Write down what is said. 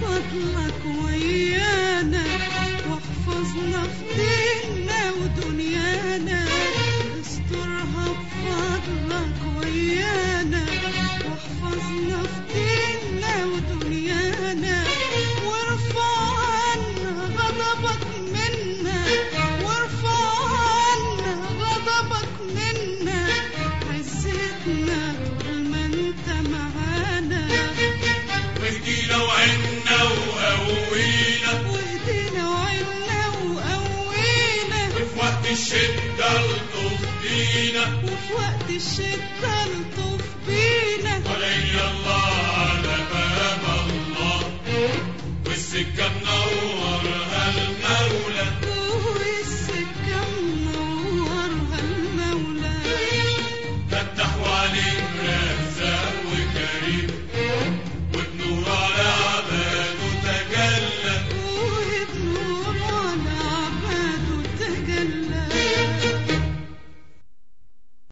فضلك ويانا واحفظنا في ديننا ودنيانا استرها بفضلك ويانا واحفظنا في ديننا ودنيانا وارفع عنا غضبك منا وارفع عنا غضبك منا عزتنا طول ما انت معانا واهدينا وعنا وقوينا واهدينا وعنا وقوينا في وقت الشدة الطف بينا وفي وقت الشدة الطف بينا ولي الله على باب الله والسكة منورها المولى والسكة منورها المولى فتح وعليك رزاق وكريم